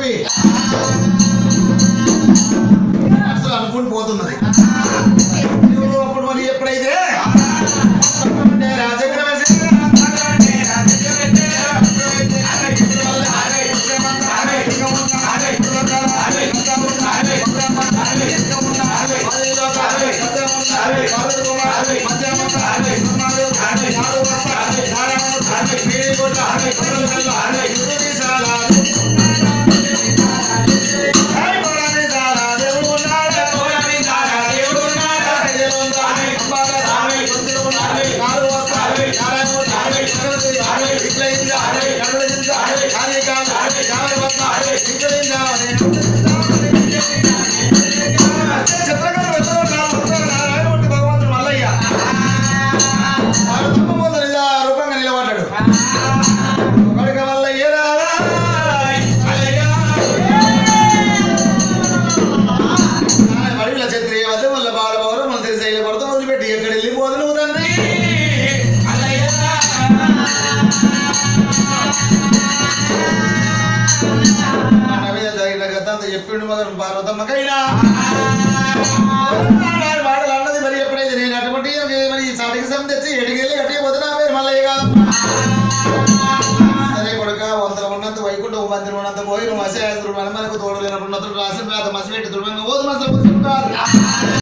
చెప్పి అసలు అనుకుని పోతున్నది దేవుడు అప్పుడు మరి ఎప్పుడైతే రాజగ్రహ భగవంతుడు మల్లయ్య వాడు తప్ప ముందు నిజ రూపంగా నిలబడ్డాడు ఒకడికి మల్లయ్య రారా, మల్లయ్య. ఆయన మడిల క్షత్రియ వద్ద మల్ల బాలభవరం మన శైలి పడుతూ వదిలిపెట్టి ఎక్కడ వెళ్ళిపోదు నువ్వు తండ్రి మల్లయ్య. మన మీద జరిగిన గతంతా చెప్పిండు మొదలు పార్వతమ్మకైనా మాటలు అన్నది మరి ఎప్పుడైతే నేను అటువంటి మరి సాటికి సమ తెచ్చి ఎటుకెళ్ళి అటుకే పోతే నా పేరు మల్లయ్య కాదు సరే కొడుక వందల ఉన్నంత వైకుంఠ మందిరం ఉన్నంత పోయి నువ్వు మసి మనకు తోడు లేనప్పుడు ఉన్నంత రాసి మసి పెట్టి దుర్మంగా ఓదు మసలు కాదు